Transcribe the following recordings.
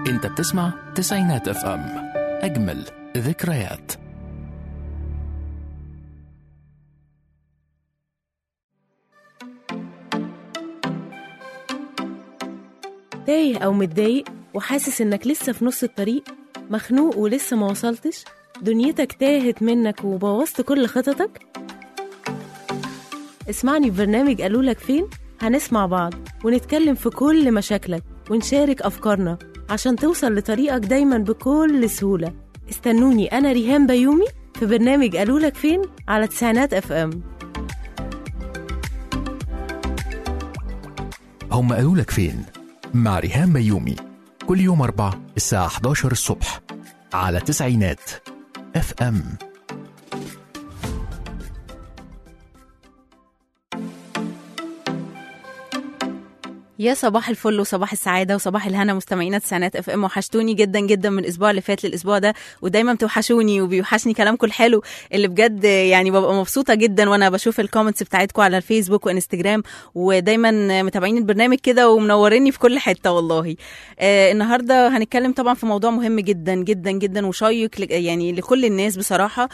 انت بتسمع تسعينات اف ام اجمل ذكريات تايه أو متضايق وحاسس إنك لسه في نص الطريق مخنوق ولسه ما وصلتش دنيتك تاهت منك وبوظت كل خططك اسمعني في برنامج قالوا لك فين هنسمع بعض ونتكلم في كل مشاكلك ونشارك أفكارنا عشان توصل لطريقك دايما بكل سهولة استنوني أنا ريهام بيومي في برنامج قالوا لك فين على تسعينات اف ام هم قالوا لك فين مع ريهام بيومي كل يوم أربعة الساعة 11 الصبح على تسعينات اف ام يا صباح الفل وصباح السعادة وصباح الهنا مستمعينا تسعينات اف ام وحشتوني جدا جدا من الاسبوع اللي فات للاسبوع ده ودايما بتوحشوني وبيوحشني كلامكم الحلو اللي بجد يعني ببقى مبسوطة جدا وانا بشوف الكومنتس بتاعتكم على الفيسبوك وانستجرام ودايما متابعين البرنامج كده ومنوريني في كل حتة والله آه النهاردة هنتكلم طبعا في موضوع مهم جدا جدا جدا وشيق ل- يعني لكل الناس بصراحة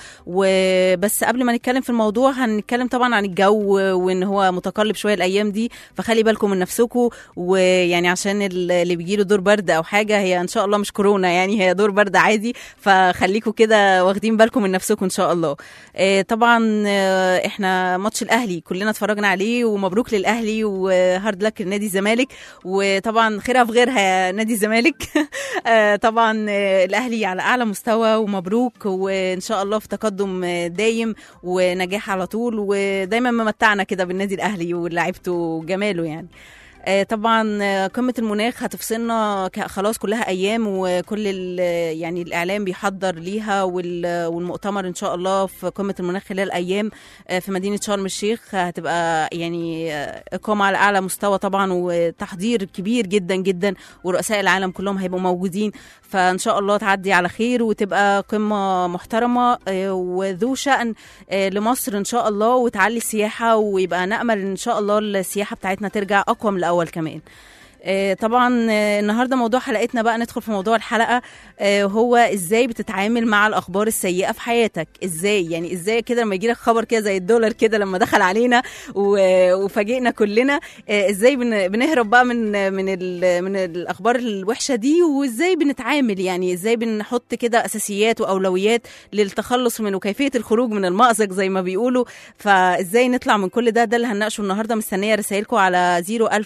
وبس قبل ما نتكلم في الموضوع هنتكلم طبعا عن الجو وان هو متقلب شوية الايام دي فخلي بالكم من نفسكم ويعني عشان ال- اللي بيجيله دور برد او حاجه هي ان شاء الله مش كورونا يعني هي دور برد عادي فخليكم كده واخدين بالكم من نفسكم ان شاء الله آه، طبعا آه، احنا ماتش الاهلي كلنا اتفرجنا عليه ومبروك للاهلي وهارد لك لنادي الزمالك وطبعا خيرها في غيرها يا نادي الزمالك آه، طبعا آه، الاهلي على اعلى مستوى ومبروك وان شاء الله في تقدم آه، دايم ونجاح على طول ودايما ممتعنا كده بالنادي الاهلي ولاعيبته وجماله يعني آه، طبعا آه، قمه المناخ هتفصلنا ك- خلاص كلها ايام وكل ال- يعني الاعلام بيحضر ليها وال- والمؤتمر ان شاء الله في قمه المناخ خلال ايام آه، في مدينه شرم الشيخ هتبقى يعني آه، اقامه على اعلى مستوى طبعا وتحضير كبير جدا جدا ورؤساء العالم كلهم هيبقوا موجودين فان شاء الله تعدي على خير وتبقى قمه محترمه آه، وذو شان آه، لمصر ان شاء الله وتعلي السياحه ويبقى نامل ان شاء الله السياحه بتاعتنا ترجع اقوى من الاول كمان آه، طبعا آه، النهارده موضوع حلقتنا بقى ندخل في موضوع الحلقه آه، هو ازاي بتتعامل مع الاخبار السيئه في حياتك ازاي يعني ازاي كده لما يجيلك خبر كده زي الدولار كده لما دخل علينا و- وفاجئنا كلنا آه، ازاي بن- بنهرب بقى من من ال- من الاخبار الوحشه دي وازاي بنتعامل يعني ازاي بنحط كده اساسيات واولويات للتخلص من وكيفيه الخروج من المأزق زي ما بيقولوا فازاي نطلع من كل ده ده اللي هنناقشه النهارده مستنيه رسائلكم على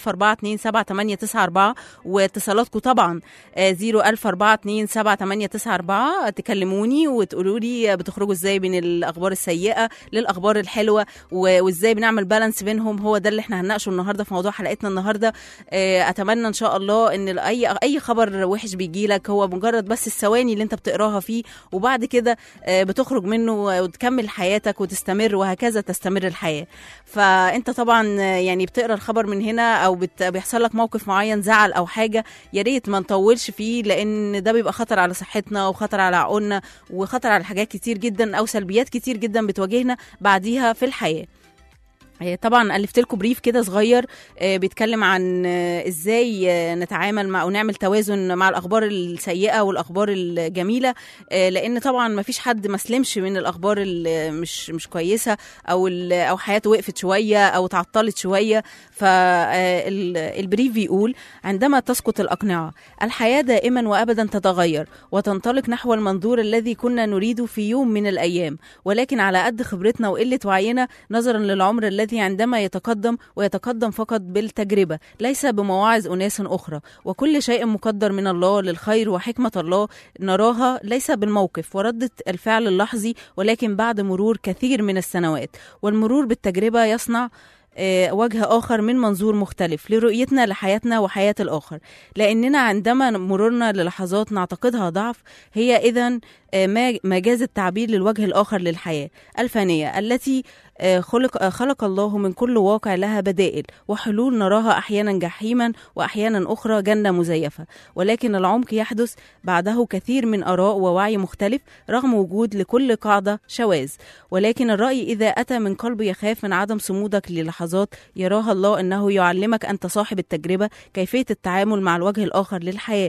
004278994 واتصالاتكم طبعا آه، 004278994 تكلموني وتقولوا لي بتخرجوا ازاي بين الاخبار السيئه للاخبار الحلوه و- وازاي بنعمل بالانس بينهم هو ده اللي احنا هنناقشه النهارده في موضوع حلقتنا النهارده آه، اتمنى ان شاء الله ان اي اي خبر وحش بيجي لك هو مجرد بس الثواني اللي انت بتقراها فيه وبعد كده آه، بتخرج منه وتكمل حياتك وتستمر وهكذا تستمر الحياه فانت طبعا آه، يعني بتقرا الخبر من هنا او بت- بيحصل لك موقف معين زعل او حاجه يا ريت ما نطولش فيه لان ده بيبقى خطر على صحتنا وخطر على عقولنا وخطر على حاجات كتير جدا او سلبيات كتير جدا بتواجهنا بعديها في الحياه آه، طبعا الفت لكم بريف كده صغير آه، بيتكلم عن آه، ازاي آه، نتعامل مع ونعمل توازن مع الاخبار السيئه والاخبار الجميله آه، لان طبعا ما فيش حد ما سلمش من الاخبار اللي مش مش كويسه او ال- او حياته وقفت شويه او تعطلت شويه فالبريف بيقول عندما تسقط الاقنعه الحياه دائما وابدا تتغير وتنطلق نحو المنظور الذي كنا نريده في يوم من الايام ولكن على قد خبرتنا وقله وعينا نظرا للعمر الذي عندما يتقدم ويتقدم فقط بالتجربه ليس بمواعظ اناس اخرى وكل شيء مقدر من الله للخير وحكمه الله نراها ليس بالموقف ورده الفعل اللحظي ولكن بعد مرور كثير من السنوات والمرور بالتجربه يصنع آه، وجه آخر من منظور مختلف لرؤيتنا لحياتنا وحياة الآخر لأننا عندما مررنا للحظات نعتقدها ضعف هي إذا ما ما جاز التعبير للوجه الآخر للحياة الفانية التي آه، خلق آه، خلق الله من كل واقع لها بدائل وحلول نراها أحيانا جحيما وأحيانا أخرى جنة مزيفة ولكن العمق يحدث بعده كثير من آراء ووعي مختلف رغم وجود لكل قاعدة شواذ ولكن الرأي إذا أتى من قلب يخاف من عدم صمودك للحظات يراها الله أنه يعلمك أنت صاحب التجربة كيفية التعامل مع الوجه الآخر للحياة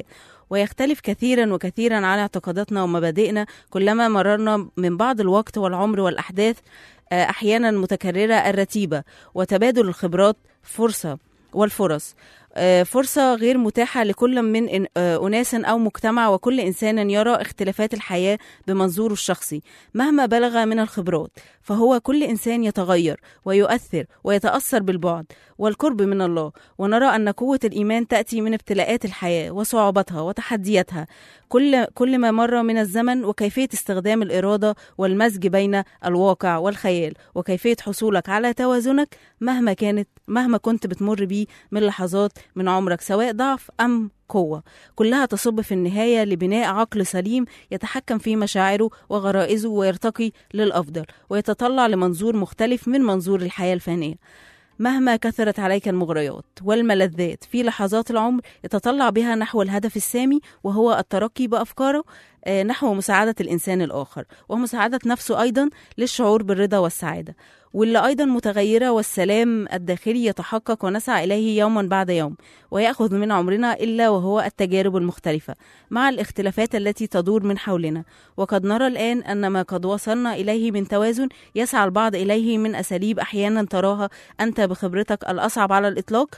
ويختلف كثيرا وكثيرا عن اعتقاداتنا ومبادئنا كلما مررنا من بعض الوقت والعمر والأحداث آه، أحيانا متكررة الرتيبة وتبادل الخبرات فرصة والفرص آه، فرصة غير متاحة لكل من إن- آه، أناس أو مجتمع وكل إنسان يرى اختلافات الحياة بمنظوره الشخصي مهما بلغ من الخبرات فهو كل إنسان يتغير ويؤثر ويتأثر بالبعد والقرب من الله ونرى أن قوة الإيمان تأتي من ابتلاءات الحياة وصعوباتها وتحدياتها كل كل ما مر من الزمن وكيفية استخدام الإرادة والمزج بين الواقع والخيال وكيفية حصولك على توازنك مهما كانت مهما كنت بتمر بيه من لحظات من عمرك سواء ضعف أم قوة كلها تصب في النهاية لبناء عقل سليم يتحكم في مشاعره وغرائزه ويرتقي للأفضل ويتطلع لمنظور مختلف من منظور الحياة الفانية مهما كثرت عليك المغريات والملذات في لحظات العمر يتطلع بها نحو الهدف السامي وهو الترقي بأفكاره آه، نحو مساعدة الإنسان الآخر ومساعدة نفسه أيضا للشعور بالرضا والسعادة واللي أيضا متغيرة والسلام الداخلي يتحقق ونسعى إليه يوما بعد يوم ويأخذ من عمرنا إلا وهو التجارب المختلفة مع الاختلافات التي تدور من حولنا وقد نرى الآن أن ما قد وصلنا إليه من توازن يسعى البعض إليه من أساليب أحيانا تراها أنت بخبرتك الأصعب على الإطلاق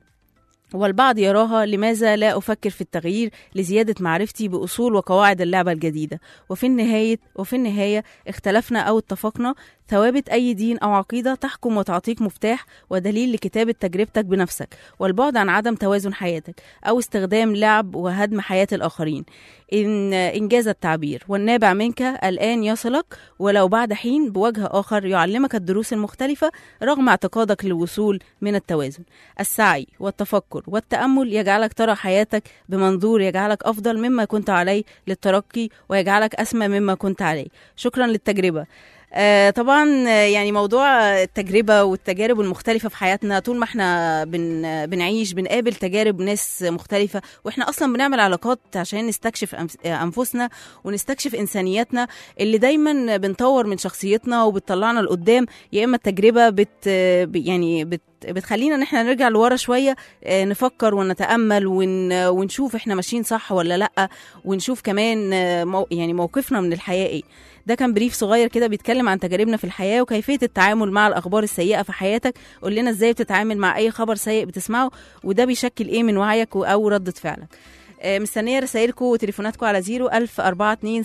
والبعض يراها لماذا لا أفكر في التغيير لزيادة معرفتي بأصول وقواعد اللعبة الجديدة وفي النهاية وفي النهاية اختلفنا أو اتفقنا ثوابت أي دين أو عقيدة تحكم وتعطيك مفتاح ودليل لكتابة تجربتك بنفسك والبعد عن عدم توازن حياتك أو استخدام لعب وهدم حياة الآخرين إن إنجاز التعبير والنابع منك الآن يصلك ولو بعد حين بوجه آخر يعلمك الدروس المختلفة رغم اعتقادك للوصول من التوازن السعي والتفكر والتأمل يجعلك ترى حياتك بمنظور يجعلك أفضل مما كنت عليه للترقي ويجعلك أسمى مما كنت عليه شكرا للتجربة آه طبعا آه، يعني موضوع التجربة والتجارب المختلفة في حياتنا طول ما احنا بن بنعيش بنقابل تجارب ناس مختلفة واحنا اصلا بنعمل علاقات عشان نستكشف أنف- انفسنا ونستكشف انسانياتنا اللي دايما بنطور من شخصيتنا وبتطلعنا لقدام يا اما التجربة بت يعني بت بتخلينا ان احنا نرجع لورا شويه آه، نفكر ونتامل ون ونشوف احنا ماشيين صح ولا لا ونشوف كمان آه، مو يعني موقفنا من الحياه ايه ده كان بريف صغير كده بيتكلم عن تجاربنا في الحياه وكيفيه التعامل مع الاخبار السيئه في حياتك قول لنا ازاي بتتعامل مع اي خبر سيء بتسمعه وده بيشكل ايه من وعيك او ردة فعلك آه، مستنيه رسائلكم وتليفوناتكم على 0 1000 427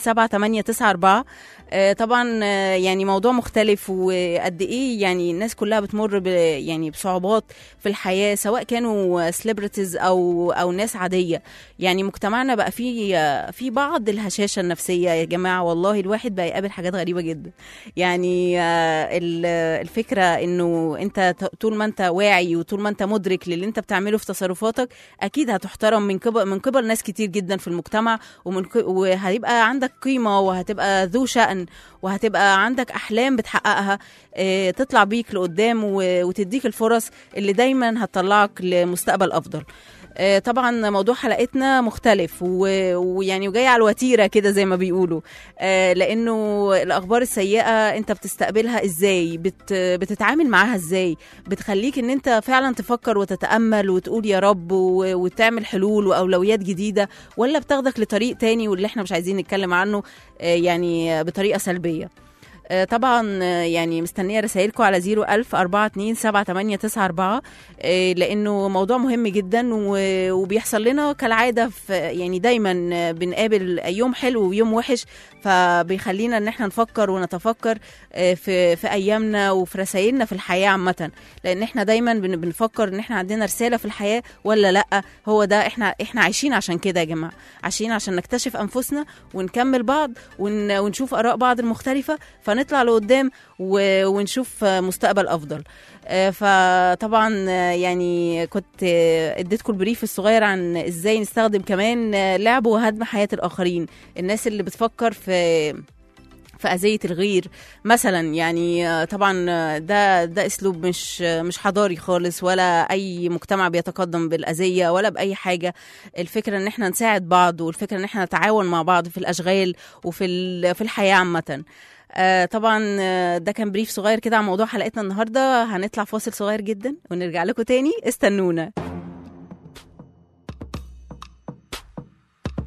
7894 آه، طبعا آه، يعني موضوع مختلف وقد ايه يعني الناس كلها بتمر ب يعني بصعوبات في الحياه سواء كانوا سليبرتيز او او ناس عاديه يعني مجتمعنا بقى فيه آه، في بعض الهشاشه النفسيه يا جماعه والله الواحد بقى يقابل حاجات غريبه جدا يعني آه، ال- الفكره انه انت ت- طول ما انت واعي وطول ما انت مدرك للي انت بتعمله في تصرفاتك اكيد هتحترم من قبل من قبل ناس كتير جدا في المجتمع ومن ك- وهيبقى عندك قيمه وهتبقى ذو شأن وهتبقى عندك احلام بتحققها آه، تطلع بيك لقدام و- وتديك الفرص اللي دايما هتطلعك لمستقبل افضل آه، طبعا موضوع حلقتنا مختلف و- ويعني وجاي على الوتيره كده زي ما بيقولوا آه، لانه الاخبار السيئه انت بتستقبلها ازاي بت بتتعامل معاها ازاي بتخليك ان انت فعلا تفكر وتتامل وتقول يا رب و- وتعمل حلول واولويات جديده ولا بتاخدك لطريق تاني واللي احنا مش عايزين نتكلم عنه آه، يعني بطريقه سلبيه آه، طبعا آه، يعني مستنيه رسائلكم على 01000 42 7894 آه، لانه موضوع مهم جدا و- وبيحصل لنا كالعاده في يعني دايما آه، بنقابل يوم حلو ويوم وحش فبيخلينا ان احنا نفكر ونتفكر آه، في في ايامنا وفي رسائلنا في الحياه عامه لان احنا دايما بن- بنفكر ان احنا عندنا رساله في الحياه ولا لا هو ده احنا احنا عايشين عشان كده يا جماعه عايشين عشان نكتشف انفسنا ونكمل بعض ون ونشوف اراء بعض المختلفه فنطلع لقدام و- ونشوف آه، مستقبل افضل آه، فطبعا آه، يعني كنت آه، اديتكم البريف الصغير عن ازاي نستخدم كمان آه، لعب وهدم حياه الاخرين الناس اللي بتفكر في في أذية الغير مثلا يعني آه، طبعا آه، ده ده اسلوب مش آه، مش حضاري خالص ولا اي مجتمع بيتقدم بالاذيه ولا باي حاجه الفكره ان احنا نساعد بعض والفكره ان احنا نتعاون مع بعض في الاشغال وفي ال- في الحياه عامه آه طبعا آه، ده كان بريف صغير كده عن موضوع حلقتنا النهارده هنطلع فاصل صغير جدا ونرجع لكم تاني استنونا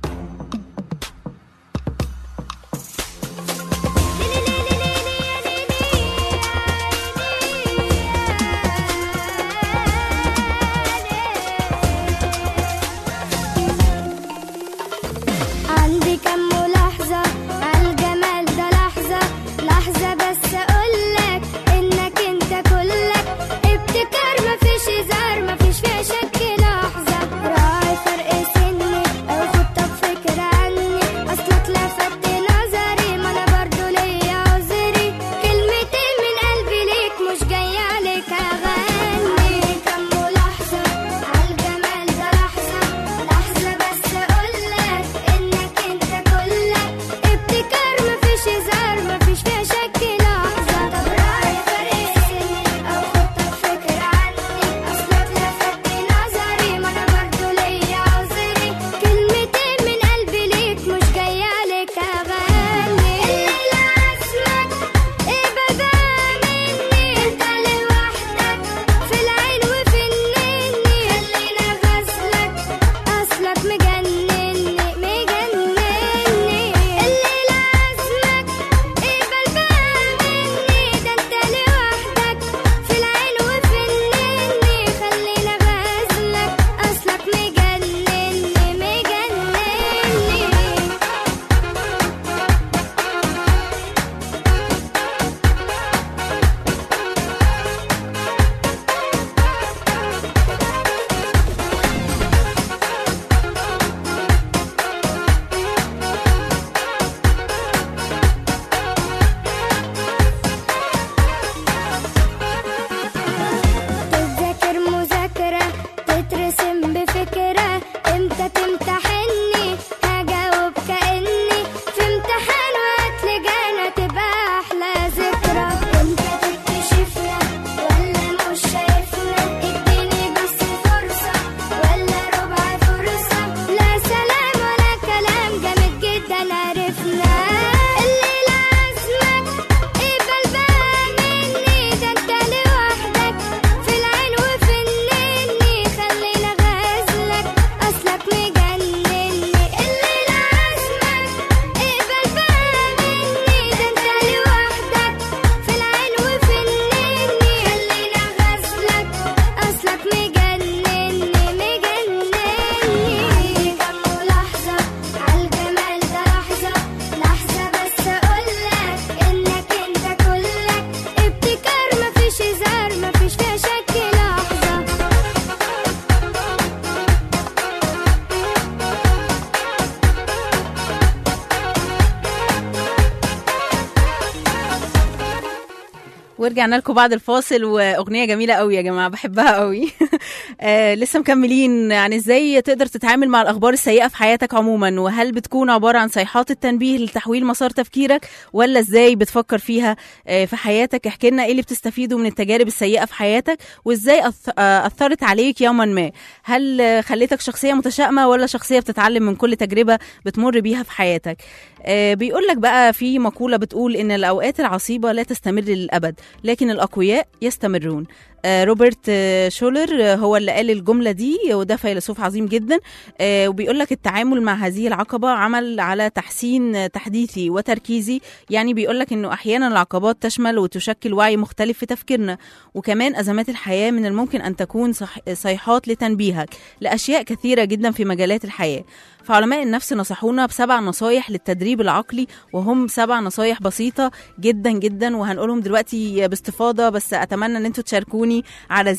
تترسم بفكرة امتى تمتحني هجاوب كأني في امتحان وهتلجانا تبقى أحلى ذكرى امتى تكتشفنا ولا مش شايفنا اديني بس فرصة ولا ربع فرصة لا سلام ولا كلام جامد جدا عرفنا الليلة عزمك قبل بقى مني ده انت لوحدك في العين وفي النني خلينا غازلك اصلك مجنني الليلة عزمك قبل بقى مني ده انت لوحدك في العين وفي النني خلينا غازلك اصلك مجنني مجنني كم ملاحظة عالجمال ده لحظة لحظة بس اقولك انك انت كلك ابتكار مفيش هزار مفيش فيها شك لحظة ورجعنا لكم بعد الفاصل واغنيه جميله قوي يا جماعه بحبها قوي آه لسه مكملين عن ازاي تقدر تتعامل مع الاخبار السيئه في حياتك عموما وهل بتكون عباره عن صيحات التنبيه لتحويل مسار تفكيرك ولا ازاي بتفكر فيها آه في حياتك احكي لنا ايه اللي بتستفيده من التجارب السيئه في حياتك وازاي أث- آه، اثرت عليك يوما ما هل آه، خليتك شخصيه متشائمه ولا شخصيه بتتعلم من كل تجربه بتمر بيها في حياتك آه، بيقول لك بقى في مقولة بتقول إن الأوقات العصيبة لا تستمر للأبد لكن الأقوياء يستمرون آه، روبرت آه، شولر آه، هو اللي قال الجملة دي وده فيلسوف عظيم جدا آه، وبيقول لك التعامل مع هذه العقبة عمل على تحسين آه، تحديثي وتركيزي يعني بيقول لك إنه أحيانا العقبات تشمل وتشكل وعي مختلف في تفكيرنا وكمان أزمات الحياة من الممكن أن تكون صح- صيحات لتنبيهك لأشياء كثيرة جدا في مجالات الحياة فعلماء النفس نصحونا بسبع نصايح للتدريب العقلي وهم سبع نصايح بسيطة جدا جدا وهنقولهم دلوقتي باستفاضة بس أتمنى أن انتوا تشاركوني على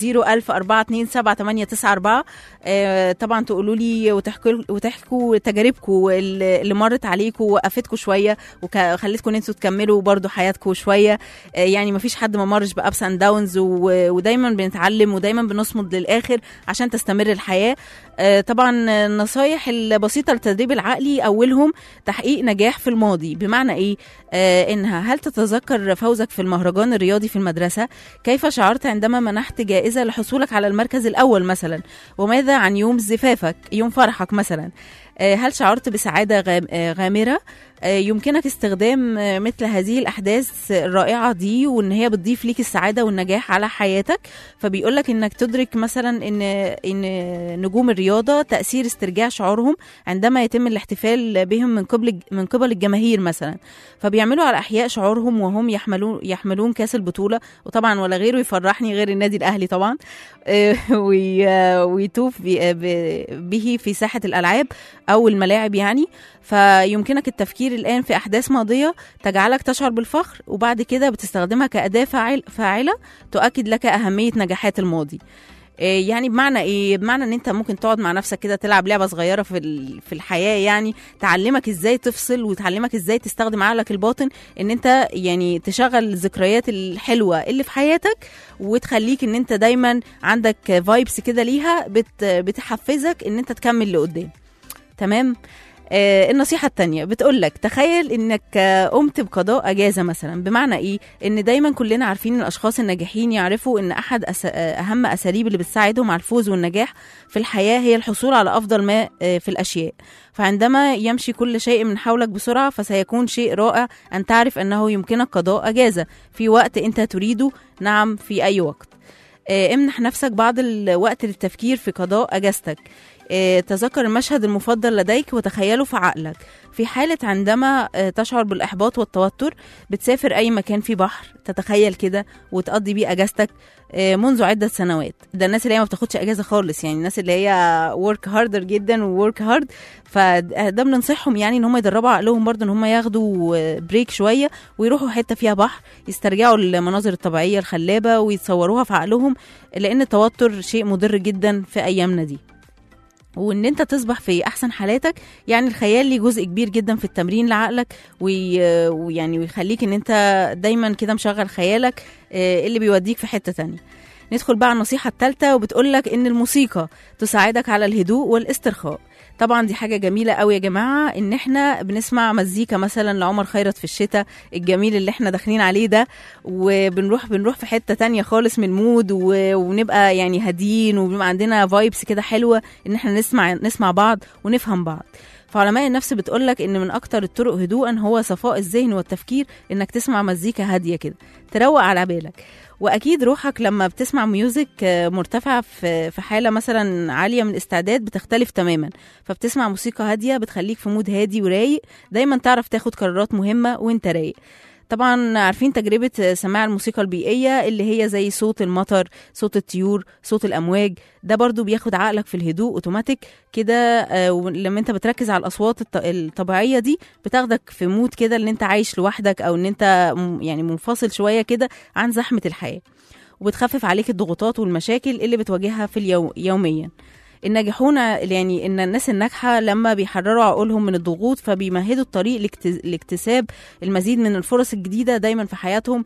010427894 آه طبعا تقولوا لي وتحكوا وتحكوا تجاربكم اللي اللي مرت عليكم وقفتكم شوية وخلتكم ان انتوا تكملوا برضو حياتكم شوية آه يعني مفيش حد ما مرش بأبس اند داونز ودايما بنتعلم ودايما بنصمد للآخر عشان تستمر الحياة آه، طبعا النصايح البسيطه للتدريب العقلي اولهم تحقيق نجاح في الماضي بمعنى ايه آه انها هل تتذكر فوزك في المهرجان الرياضي في المدرسه كيف شعرت عندما منحت جائزه لحصولك على المركز الاول مثلا وماذا عن يوم زفافك يوم فرحك مثلا آه، هل شعرت بسعاده غام- آه، غامره آه، يمكنك استخدام آه، مثل هذه الاحداث الرائعه دي وان هي بتضيف ليك السعاده والنجاح على حياتك فبيقول لك انك تدرك مثلا ان ان نجوم الرياضه تاثير استرجاع شعورهم عندما يتم الاحتفال بهم من قبل من قبل الجماهير مثلا فبيعملوا على احياء شعورهم وهم يحملون يحملون كاس البطوله وطبعا ولا غيره يفرحني غير النادي الاهلي طبعا آه، وي- آه، ويطوف بي- ب- به في ساحه الالعاب او الملاعب يعني فيمكنك التفكير الان في احداث ماضيه تجعلك تشعر بالفخر وبعد كده بتستخدمها كاداه فاعل فاعله تؤكد لك اهميه نجاحات الماضي إيه يعني بمعنى ايه بمعنى ان انت ممكن تقعد مع نفسك كده تلعب لعبه صغيره في ال- في الحياه يعني تعلمك ازاي تفصل وتعلمك ازاي تستخدم عقلك الباطن ان انت يعني تشغل الذكريات الحلوه اللي في حياتك وتخليك ان انت دايما عندك فايبس كده ليها بت بتحفزك ان انت تكمل لقدام تمام آه النصيحة التانية بتقول لك تخيل انك آه، قمت بقضاء اجازة مثلا بمعنى ايه ان دايما كلنا عارفين ان الاشخاص الناجحين يعرفوا ان احد أس... آه، اهم اساليب اللي بتساعدهم على الفوز والنجاح في الحياة هي الحصول على افضل ما آه، في الاشياء فعندما يمشي كل شيء من حولك بسرعة فسيكون شيء رائع ان تعرف انه يمكنك قضاء اجازة في وقت انت تريده نعم في اي وقت آه، امنح نفسك بعض الوقت للتفكير في قضاء اجازتك آه، تذكر المشهد المفضل لديك وتخيله في عقلك في حالة عندما آه، تشعر بالإحباط والتوتر بتسافر أي مكان فيه بحر تتخيل كده وتقضي بيه أجازتك آه، منذ عدة سنوات ده الناس اللي هي ما بتاخدش أجازة خالص يعني الناس اللي هي work harder جدا و work hard فده بننصحهم يعني ان هم يدربوا عقلهم برضه ان هم ياخدوا بريك شويه ويروحوا حته فيها بحر يسترجعوا المناظر الطبيعيه الخلابه ويتصوروها في عقلهم لان التوتر شيء مضر جدا في ايامنا دي وان انت تصبح في احسن حالاتك يعني الخيال ليه جزء كبير جدا في التمرين لعقلك وي- ويعني ويخليك ان انت دايما كده مشغل خيالك آه، اللي بيوديك في حته تانية ندخل بقى على النصيحة الثالثة وبتقولك إن الموسيقى تساعدك على الهدوء والاسترخاء طبعا دي حاجة جميلة قوي يا جماعة إن إحنا بنسمع مزيكا مثلا لعمر خيرت في الشتاء الجميل اللي إحنا داخلين عليه ده وبنروح بنروح في حتة تانية خالص من مود و- ونبقى يعني هاديين وبيبقى عندنا فايبس كده حلوة إن إحنا نسمع نسمع بعض ونفهم بعض فعلماء النفس بتقولك ان من اكتر الطرق هدوءا هو صفاء الذهن والتفكير انك تسمع مزيكا هاديه كده تروق على بالك واكيد روحك لما بتسمع ميوزك آه، مرتفع في في حاله مثلا عاليه من الاستعداد بتختلف تماما فبتسمع موسيقى هاديه بتخليك في مود هادي ورايق دايما تعرف تاخد قرارات مهمه وانت رايق طبعا عارفين تجربة سماع الموسيقى البيئية اللي هي زي صوت المطر صوت الطيور صوت الأمواج ده برضو بياخد عقلك في الهدوء اوتوماتيك كده آه، ولما انت بتركز على الأصوات الط- الطبيعية دي بتاخدك في مود كده ان انت عايش لوحدك او ان انت م- يعني منفصل شوية كده عن زحمة الحياة وبتخفف عليك الضغوطات والمشاكل اللي بتواجهها في اليوم يوميا الناجحون يعني ان الناس الناجحه لما بيحرروا عقولهم من الضغوط فبيمهدوا الطريق لاكت- لاكتساب المزيد من الفرص الجديده دايما في حياتهم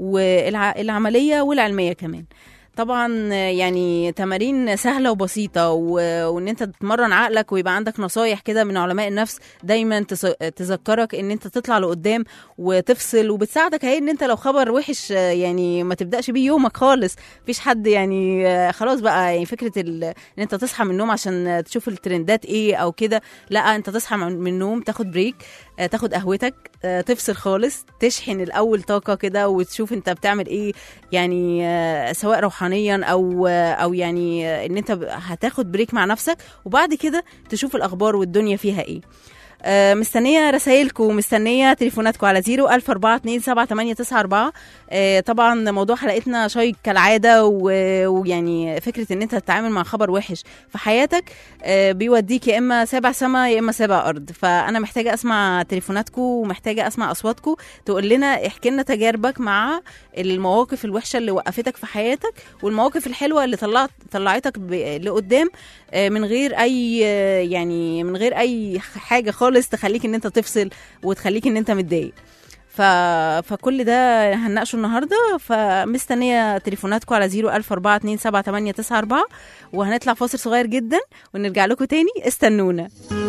والعمليه والعلميه كمان طبعا يعني تمارين سهله وبسيطه و- وان انت تتمرن عقلك ويبقى عندك نصايح كده من علماء النفس دايما تس- تذكرك ان انت تطلع لقدام وتفصل وبتساعدك هي ان انت لو خبر وحش آه، يعني ما تبداش بيه يومك خالص مفيش حد يعني آه، خلاص بقى يعني فكره ال- ان انت تصحى من النوم عشان تشوف الترندات ايه او كده لا انت تصحى من من النوم تاخد بريك آه، تاخد قهوتك آه، تفصل خالص تشحن الاول طاقه كده وتشوف انت بتعمل ايه يعني آه، سواء روحانيا او آه، او يعني آه، ان انت ب- هتاخد بريك مع نفسك وبعد كده تشوف الاخبار والدنيا فيها ايه آه، مستنيه رسائلكم مستنيه تليفوناتكم على 0 1000 4 2 7 8 9 4 آه، طبعا موضوع حلقتنا شيق كالعاده و- ويعني فكره ان انت تتعامل مع خبر وحش في حياتك آه، بيوديك يا اما سابع سما يا اما سابع ارض فانا محتاجه اسمع تليفوناتكم ومحتاجه اسمع اصواتكم تقول لنا احكي لنا تجاربك مع المواقف الوحشه اللي وقفتك في حياتك والمواقف الحلوه اللي طلعت طلعتك ب- لقدام آه، من غير اي آه، يعني من غير اي حاجه خالص تخليك ان انت تفصل وتخليك ان انت متضايق ف... فكل ده هنناقشه النهارده فمستنيه تليفوناتكم على 010427894 وهنطلع فاصل صغير جدا ونرجع لكم تاني استنونا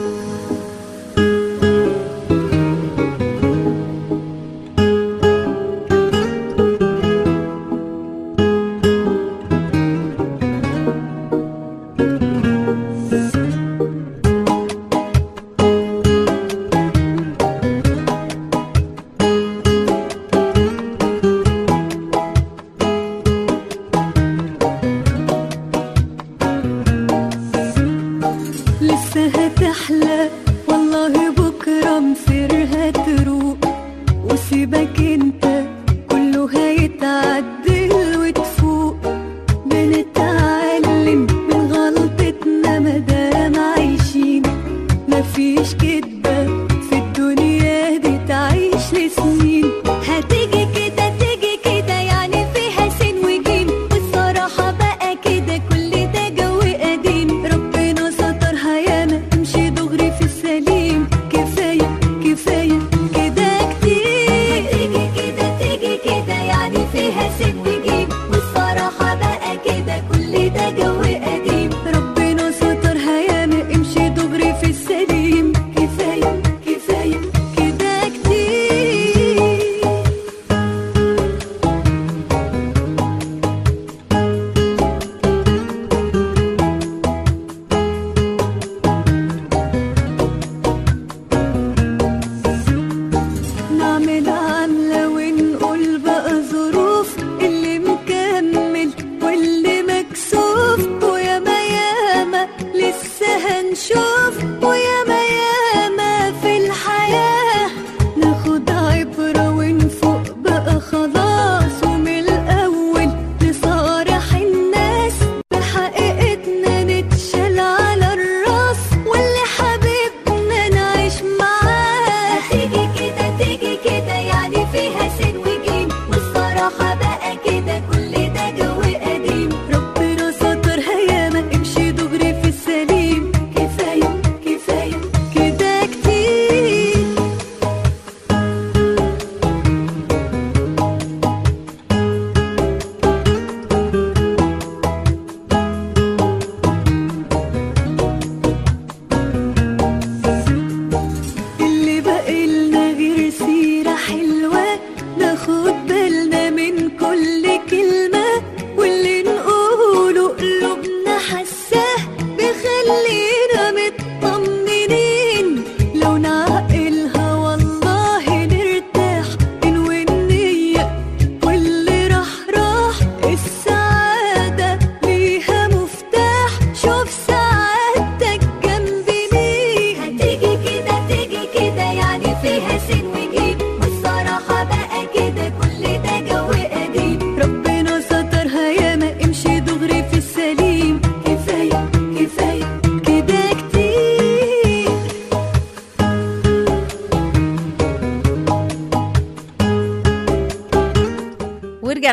لسه هتحلى والله بكرة مصيرها تروق وسيبك انت كله هيتعدل وتفوق بنتعلم من غلطة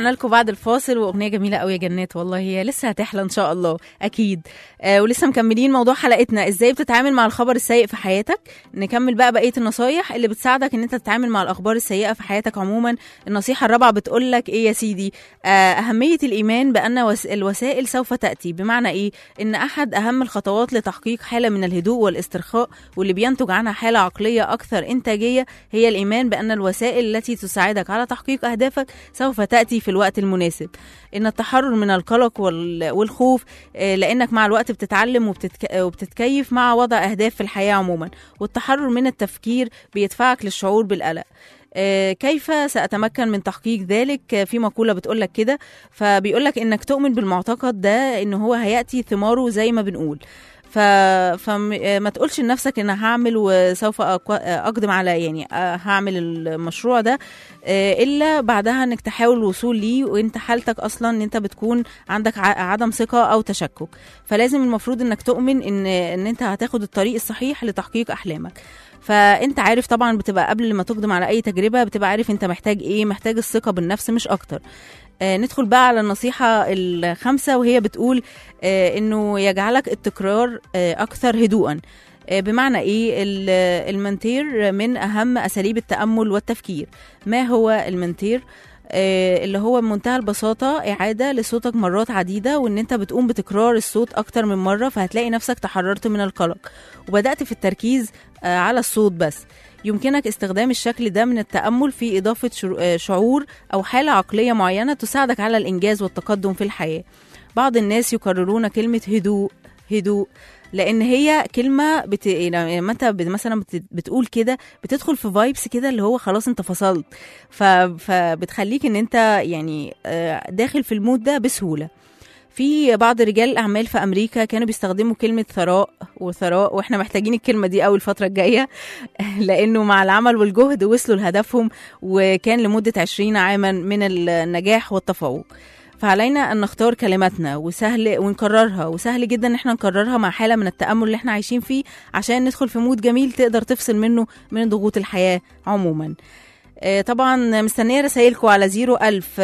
ورجعنا لكم بعد الفاصل واغنيه جميله قوي يا جنات والله هي لسه هتحلى ان شاء الله اكيد آه ولسه مكملين موضوع حلقتنا ازاي بتتعامل مع الخبر السيء في حياتك نكمل بقى بقيه النصايح اللي بتساعدك ان انت تتعامل مع الاخبار السيئه في حياتك عموما النصيحه الرابعه بتقول لك ايه يا سيدي آه اهميه الايمان بان وس- الوسائل سوف تاتي بمعنى ايه ان احد اهم الخطوات لتحقيق حاله من الهدوء والاسترخاء واللي بينتج عنها حاله عقليه اكثر انتاجيه هي الايمان بان الوسائل التي تساعدك على تحقيق اهدافك سوف تاتي في الوقت المناسب ان التحرر من القلق وال- والخوف آه، لانك مع الوقت بتتعلم وبتتك... وبتتكيف مع وضع اهداف في الحياه عموما والتحرر من التفكير بيدفعك للشعور بالقلق آه، كيف سأتمكن من تحقيق ذلك آه، في مقولة بتقولك كده فبيقولك إنك تؤمن بالمعتقد ده إن هو هيأتي ثماره زي ما بنقول ف... فما تقولش لنفسك ان هعمل وسوف أق- اقدم على يعني آه، هعمل المشروع ده آه، الا بعدها انك تحاول الوصول ليه وانت حالتك اصلا ان انت بتكون عندك ع- عدم ثقه او تشكك فلازم المفروض انك تؤمن ان ان انت هتاخد الطريق الصحيح لتحقيق احلامك فانت عارف طبعا بتبقى قبل ما تقدم على اي تجربه بتبقى عارف انت محتاج ايه محتاج الثقه بالنفس مش اكتر آه ندخل بقى على النصيحه الخامسه وهي بتقول آه انه يجعلك التكرار آه اكثر هدوءا آه، بمعنى ايه ال- المنتير من اهم اساليب التامل والتفكير ما هو المنتير آه، اللي هو بمنتهى البساطة إعادة لصوتك مرات عديدة وإن أنت بتقوم بتكرار الصوت أكتر من مرة فهتلاقي نفسك تحررت من القلق وبدأت في التركيز آه، على الصوت بس يمكنك استخدام الشكل ده من التأمل في إضافة شعو- آه، شعور أو حالة عقلية معينة تساعدك على الإنجاز والتقدم في الحياة بعض الناس يكررون كلمة هدوء هدوء لان هي كلمه بت... لما انت بت- مثلا بت... بتقول كده بتدخل في فايبس كده اللي هو خلاص انت فصلت ف... فبتخليك ان انت يعني آه، داخل في المود ده بسهوله في بعض رجال الاعمال في امريكا كانوا بيستخدموا كلمه ثراء وثراء واحنا محتاجين الكلمه دي قوي الفتره الجايه لانه مع العمل والجهد وصلوا لهدفهم وكان لمده 20 عاما من النجاح والتفوق فعلينا ان نختار كلماتنا وسهل ونكررها وسهل جدا ان احنا نكررها مع حاله من التامل اللي احنا عايشين فيه عشان ندخل في مود جميل تقدر تفصل منه من ضغوط الحياه عموما آه، طبعا مستنيه رسائلكم على 01000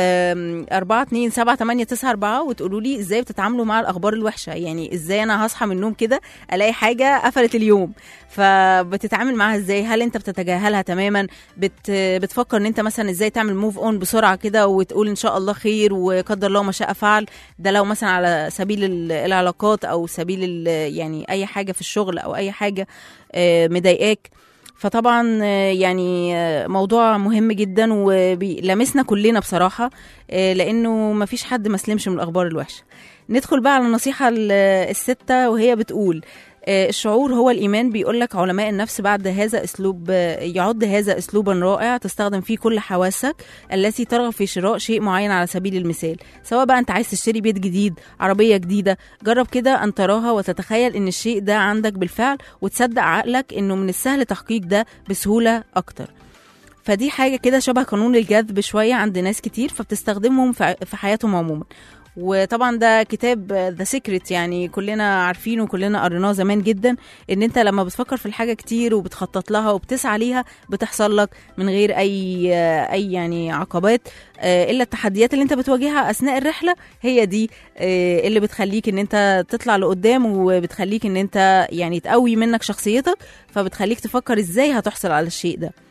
4 2 7 8 9 4 وتقولوا لي ازاي بتتعاملوا مع الاخبار الوحشه يعني ازاي انا هصحى من النوم كده الاقي حاجه قفلت اليوم فبتتعامل معاها ازاي هل انت بتتجاهلها تماما بت بتفكر ان انت مثلا ازاي تعمل موف اون بسرعه كده وتقول ان شاء الله خير وقدر الله ما شاء فعل ده لو مثلا على سبيل ال- العلاقات او سبيل ال- يعني اي حاجه في الشغل او اي حاجه آه، مضايقاك فطبعا آه، يعني آه، موضوع مهم جدا ولمسنا كلنا بصراحه آه، لانه ما فيش حد ما سلمش من الاخبار الوحشه ندخل بقى على النصيحه ال- السته وهي بتقول آه، الشعور هو الايمان بيقول لك علماء النفس بعد هذا اسلوب آه، يعد هذا اسلوبا رائع تستخدم فيه كل حواسك التي ترغب في شراء شيء معين على سبيل المثال سواء بقى انت عايز تشتري بيت جديد عربيه جديده جرب كده ان تراها وتتخيل ان الشيء ده عندك بالفعل وتصدق عقلك انه من السهل تحقيق ده بسهوله اكتر فدي حاجه كده شبه قانون الجذب شويه عند ناس كتير فبتستخدمهم في في حياتهم عموما وطبعا ده كتاب ذا سيكريت يعني كلنا عارفينه وكلنا قريناه زمان جدا ان انت لما بتفكر في الحاجه كتير وبتخطط لها وبتسعى ليها بتحصل لك من غير اي اي يعني عقبات آه، الا التحديات اللي انت بتواجهها اثناء الرحله هي دي آه، اللي بتخليك ان انت تطلع لقدام وبتخليك ان انت يعني تقوي منك شخصيتك فبتخليك تفكر ازاي هتحصل على الشيء ده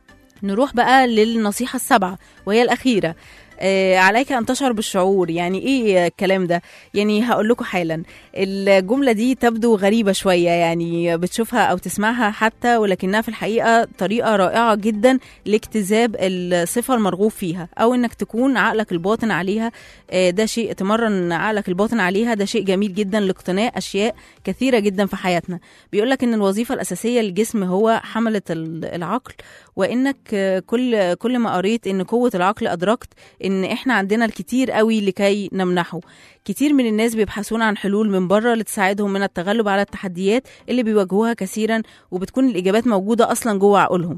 نروح بقى للنصيحة السابعة وهي الأخيرة آه عليك أن تشعر بالشعور يعني إيه الكلام ده يعني هقول لكم حالا الجملة دي تبدو غريبة شوية يعني بتشوفها أو تسمعها حتى ولكنها في الحقيقة طريقة رائعة جدا لاكتساب الصفة المرغوب فيها أو إنك تكون عقلك الباطن عليها آه ده شيء تمرن عقلك الباطن عليها ده شيء جميل جدا لاقتناء أشياء كثيرة جدا في حياتنا بيقول لك إن الوظيفة الأساسية للجسم هو حملة ال- العقل وانك آه، كل كل ما قريت ان قوه العقل ادركت ان احنا عندنا الكتير قوي لكي نمنحه كتير من الناس بيبحثون عن حلول من بره لتساعدهم من التغلب على التحديات اللي بيواجهوها كثيرا وبتكون الاجابات موجوده اصلا جوه عقولهم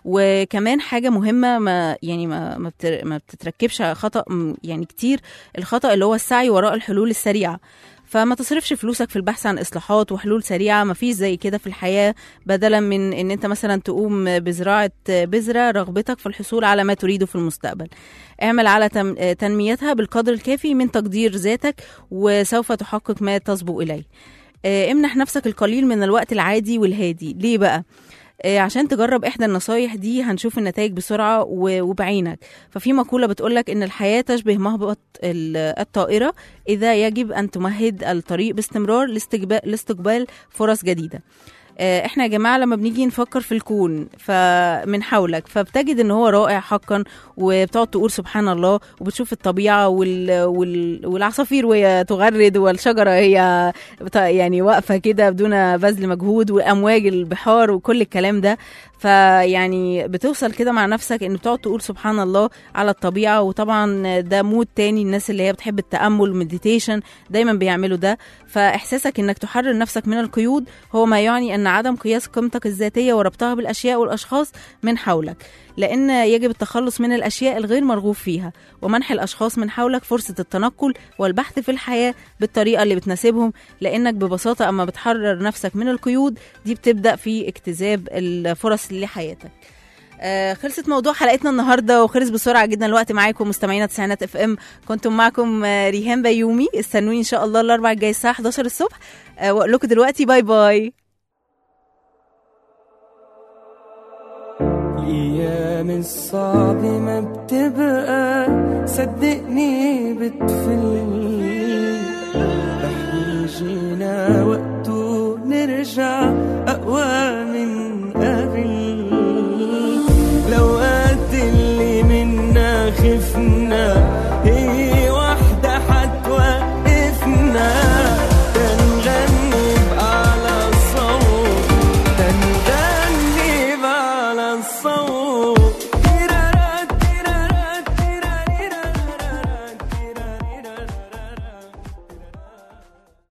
وكمان حاجه مهمه ما يعني ما ما, بتر ما بتتركبش خطا م- يعني كتير الخطا اللي هو السعي وراء الحلول السريعه فما تصرفش فلوسك في البحث عن اصلاحات وحلول سريعه مفيش زي كده في الحياه بدلا من ان انت مثلا تقوم بزراعه بذره رغبتك في الحصول على ما تريده في المستقبل اعمل على تم- تنميتها بالقدر الكافي من تقدير ذاتك وسوف تحقق ما تصبو اليه آه، امنح نفسك القليل من الوقت العادي والهادي ليه بقى آه، عشان تجرب احدى النصايح دي هنشوف النتائج بسرعه و- وبعينك ففي مقوله بتقولك ان الحياه تشبه مهبط ال- الطائره اذا يجب ان تمهد الطريق باستمرار لاستقبال لاستقبال فرص جديده آه، احنا يا جماعه لما بنيجي نفكر في الكون فمن حولك فبتجد ان هو رائع حقا وبتقعد تقول سبحان الله وبتشوف الطبيعه وال... وال... والعصافير وهي تغرد والشجره هي بت- يعني واقفه كده بدون بذل مجهود وامواج البحار وكل الكلام ده فيعني بتوصل كده مع نفسك ان بتقعد تقول سبحان الله على الطبيعه وطبعا ده مود تاني الناس اللي هي بتحب التامل والمديتيشن دايما بيعملوا ده فاحساسك انك تحرر نفسك من القيود هو ما يعني ان عدم قياس قيمتك الذاتيه وربطها بالاشياء والاشخاص من حولك لان يجب التخلص من الاشياء الغير مرغوب فيها ومنح الاشخاص من حولك فرصه التنقل والبحث في الحياه بالطريقه اللي بتناسبهم لانك ببساطه اما بتحرر نفسك من القيود دي بتبدا في اجتذاب الفرص لحياتك آه، خلصت موضوع حلقتنا النهارده وخلص بسرعه جدا الوقت معاكم مستمعينا تسعينات اف ام كنتم معكم آه، ريهام بيومي استنوني ان شاء الله الاربع الجاي الساعه 11 الصبح آه، واقول لكم دلوقتي باي باي الأيام الصعب ما بتبقى صدقني بتفل رح يجينا وقت ونرجع أقوى